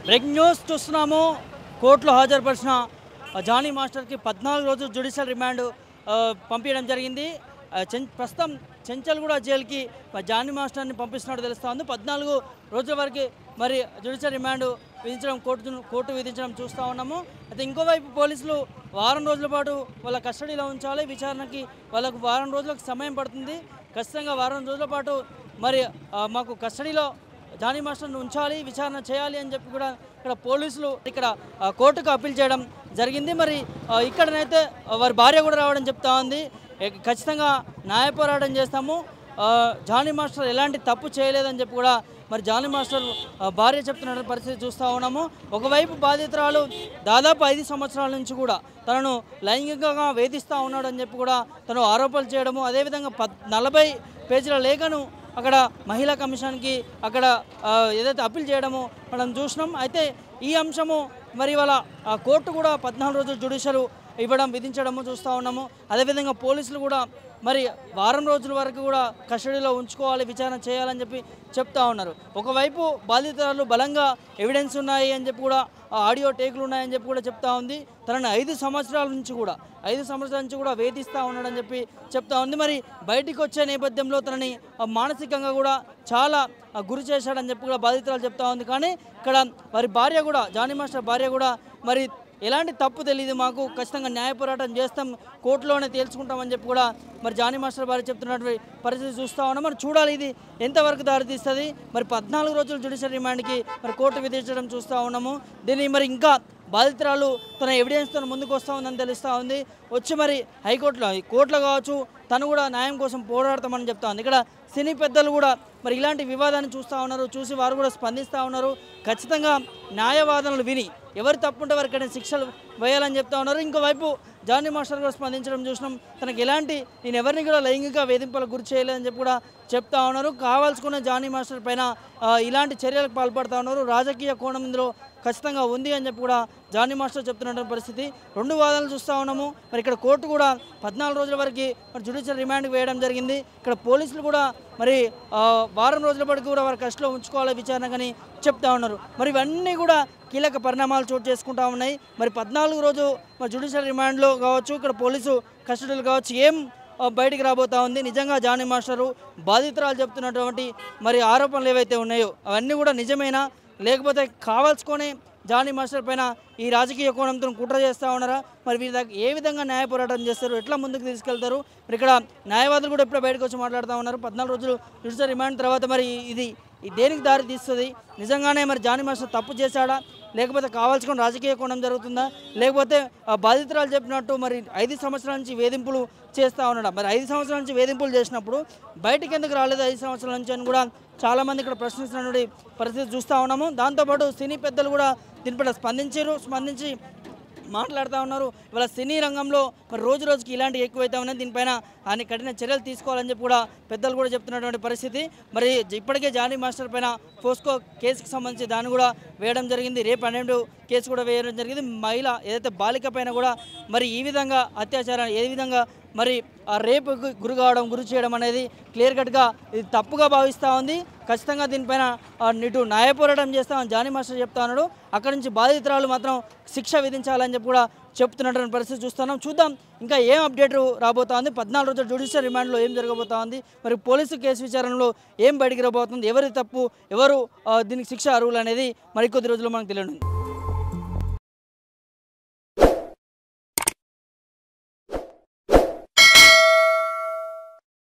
breaking news చూస్తున్నాము కోర్టులో హాజరుపరిచిన ఆ, జానీ మాస్టర్కి పద్నాలుగు రోజులు జ్యుడిషియల్ రిమాండ్ ఆ, పంపించడం జరిగింది ఆ, చెం- ప్రస్తుతం చెంచల్గూడ జైలుకి మరి జానీ మాస్టర్ని పంపిస్తున్నట్టు తెలుస్తా ఉంది పద్నాలుగు రోజుల వరకు మరి జ్యుడిషియల్ రిమాండ్ విధించడం కోర్టు కోర్టు విధించడం చూస్తూ ఉన్నాము అయితే ఇంకోవైపు పోలీసులు వారం రోజుల పాటు వాళ్ళ కస్టడీలో ఉంచాలి విచారణకి వాళ్ళకు వారం రోజులకు సమయం పడుతుంది ఖచ్చితంగా వారం రోజుల పాటు మరి ఆ, మాకు కస్టడీలో జానీ మాస్టర్ను ఉంచాలి విచారణ చేయాలి అని చెప్పి కూడా ఇక్కడ పోలీసులు ఇక్కడ ఆ, కోర్టుకు అప్పీల్ చేయడం జరిగింది మరి ఆ, ఇక్కడనైతే ఆ, వారి భార్య కూడా రావడం చెప్తా ఉంది ఏ- ఖచ్చితంగా న్యాయ పోరాటం చేస్తాము ఆ, జానీ మాస్టర్ ఎలాంటి తప్పు చేయలేదని చెప్పి కూడా మరి జానీ మాస్టర్ ఆ, భార్య చెప్తున్న పరిస్థితి చూస్తూ ఉన్నాము ఒకవైపు బాధితురాలు దాదాపు ఐదు సంవత్సరాల నుంచి కూడా తనను లైంగికంగా వేధిస్తూ ఉన్నాడు అని చెప్పి కూడా తను ఆరోపణలు చేయడము అదేవిధంగా పద్ నలభై పేజీల లేఖను అక్కడ మహిళా కమిషన్కి అక్కడ ఆ, ఏదైతే అప్పీల్ చేయడమో మనం చూసినాం అయితే ఈ అంశము మరి వాళ్ళ ఆ, కోర్టు కూడా పద్నాలుగు రోజులు జ్యుడిషియల్ ఇవ్వడం విధించడము చూస్తూ ఉన్నాము అదేవిధంగా పోలీసులు కూడా మరి వారం రోజుల వరకు కూడా కస్టడీలో ఉంచుకోవాలి విచారణ చేయాలని చెప్పి చెప్తా ఉన్నారు ఒకవైపు బాధితురాలు బలంగా ఎవిడెన్స్ ఉన్నాయి అని చెప్పి కూడా ఆ ఆడియో టేకులు ఉన్నాయని చెప్పి కూడా చెప్తా ఉంది తనని ఐదు సంవత్సరాల నుంచి కూడా ఐదు సంవత్సరాల నుంచి కూడా వేధిస్తూ ఉన్నాడని చెప్పి చెప్తా ఉంది మరి బయటికి వచ్చే నేపథ్యంలో తనని ఆ, మానసికంగా కూడా చాలా ఆ, గురి చేశాడని చెప్పి కూడా బాధితురాలు చెప్తా ఉంది కానీ ఇక్కడ మరి భార్య కూడా జానీ మాస్టర్ భార్య కూడా మరి ఎలాంటి తప్పు తెలియదు మాకు ఖచ్చితంగా న్యాయ పోరాటం చేస్తాం కోర్టులోనే తేల్చుకుంటామని చెప్పి కూడా మరి జానీ మాస్టర్ భార్య చెప్తున్నటువంటి పరిస్థితి చూస్తూ ఉన్నాం మరి చూడాలి ఇది ఎంతవరకు దారితీస్తుంది మరి పద్నాలుగు రోజులు జ్యుడిషియల్ రిమాండ్కి మరి కోర్టు విధించడం చూస్తూ ఉన్నాము దీన్ని మరి ఇంకా బాధితురాలు తన ఎవిడెన్స్తో ముందుకు వస్తూ ఉందని తెలుస్తూ ఉంది వచ్చి మరి హైకోర్టులో ఈ కోర్టులో కావచ్చు తను కూడా న్యాయం కోసం పోరాడతామని చెప్తా ఉంది ఇక్కడ సినీ పెద్దలు కూడా మరి ఇలాంటి వివాదాన్ని చూస్తూ ఉన్నారు చూసి వారు కూడా స్పందిస్తూ ఉన్నారు ఖచ్చితంగా న్యాయవాదనలు విని ఎవరు తప్పుంటే వారికి శిక్షలు వేయాలని చెప్తా ఉన్నారు ఇంకోవైపు జానీ మాస్టర్ కూడా స్పందించడం చూసినాం తనకి ఎలాంటి నేను ఎవరిని కూడా లైంగిక వేధింపులకు గురి చేయలేదని చెప్పి కూడా చెప్తా ఉన్నారు కావాల్సుకున్న జానీ మాస్టర్ పైన ఆ, ఇలాంటి చర్యలకు పాల్పడతా ఉన్నారు రాజకీయ కోణం ఇందులో ఖచ్చితంగా ఉంది అని చెప్పి కూడా జానీ మాస్టర్ చెప్తున్నటువంటి పరిస్థితి రెండు వాదనలు చూస్తూ ఉన్నాము మరి ఇక్కడ కోర్టు కూడా పద్నాలుగు రోజుల వరకు మరి జ్యుడిషియల్ రిమాండ్కి వేయడం జరిగింది ఇక్కడ పోలీసులు కూడా మరి ఆ, వారం రోజుల పాటు కూడా వారి కస్టడీలో ఉంచుకోవాలి విచారణకని చెప్తా ఉన్నారు మరి ఇవన్నీ కూడా కీలక పరిణామాలు చోటు చేసుకుంటా ఉన్నాయి మరి పద్నాలుగు రోజు మరి జ్యుడిషియల్ రిమాండ్లో కావచ్చు ఇక్కడ పోలీసు కస్టడీలు కావచ్చు ఏం ఆ, బయటికి రాబోతా ఉంది నిజంగా జానీ మాస్టరు బాధితురాలు చెప్తున్నటువంటి మరి ఆరోపణలు ఏవైతే ఉన్నాయో అవన్నీ కూడా నిజమేనా లేకపోతే కావాల్సుకొని జానీ మాస్టర్ పైన ఈ రాజకీయ కోణంతో కుట్ర చేస్తూ ఉన్నారా మరి వీరి దగ్గర ఏ విధంగా న్యాయ పోరాటం చేస్తారు ఎట్లా ముందుకు తీసుకెళ్తారు మరి ఇక్కడ న్యాయవాదులు కూడా ఇప్పుడే బయటకు వచ్చి మాట్లాడుతూ ఉన్నారు పద్నాలుగు రోజులు జ్యుడిషియల్ రిమాండ్ తర్వాత మరి ఇది ఇది దేనికి దారి తీస్తుంది నిజంగానే మరి జానీ మాస్టర్ తప్పు చేశాడా లేకపోతే కావాల్సుకుని రాజకీయ కోణం జరుగుతుందా లేకపోతే ఆ బాధితురాలు చెప్పినట్టు మరి ఐదు సంవత్సరాల నుంచి వేధింపులు చేస్తూ ఉన్నాడా మరి ఐదు సంవత్సరాల నుంచి వేధింపులు చేసినప్పుడు బయటికి ఎందుకు రాలేదు ఐదు సంవత్సరాల నుంచి అని కూడా చాలామంది ఇక్కడ ప్రశ్నిస్తున్నటువంటి పరిస్థితి చూస్తూ ఉన్నాము దాంతోపాటు సినీ పెద్దలు కూడా దీనిపైన స్పందించారు స్పందించి మాట్లాడుతూ ఉన్నారు ఇవాళ సినీ రంగంలో మరి రోజు రోజుకి ఇలాంటివి ఎక్కువైతే ఉన్నాయి దీనిపైన ఆయన కఠిన చర్యలు తీసుకోవాలని చెప్పి కూడా పెద్దలు కూడా చెప్తున్నటువంటి పరిస్థితి మరి ఇప్పటికే జానీ మాస్టర్ పైన పోస్కో కేసుకు సంబంధించి దాన్ని కూడా వేయడం జరిగింది రేపు పన్నెండు కేసు కూడా వేయడం జరిగింది మహిళ ఏదైతే బాలిక పైన కూడా మరి ఈ విధంగా అత్యాచారం ఏ విధంగా మరి ఆ రేపుకు గురి కావడం గురి చేయడం అనేది క్లియర్ కట్గా ఇది తప్పుగా భావిస్తూ ఉంది ఖచ్చితంగా దీనిపైన ఆ, ఇటు న్యాయ పోరాటం చేస్తామని జానీ మాస్టర్ చెప్తా ఉన్నాడు అక్కడి నుంచి బాధితురాలు మాత్రం శిక్ష విధించాలని చెప్పి కూడా చెప్తున్నటువంటి పరిస్థితి చూస్తున్నాం చూద్దాం ఇంకా ఏం అప్డేట్ రాబోతా ఉంది పద్నాలుగు రోజుల జ్యుడిషియల్ రిమాండ్లో ఏం జరగబోతా ఉంది మరి పోలీసు కేసు విచారణలో ఏం బయటికి రాబోతుంది ఎవరి తప్పు ఎవరు ఆ, దీనికి శిక్ష అర్హులు అనేది మరికొద్ది రోజుల్లో మనకు తెలియనుంది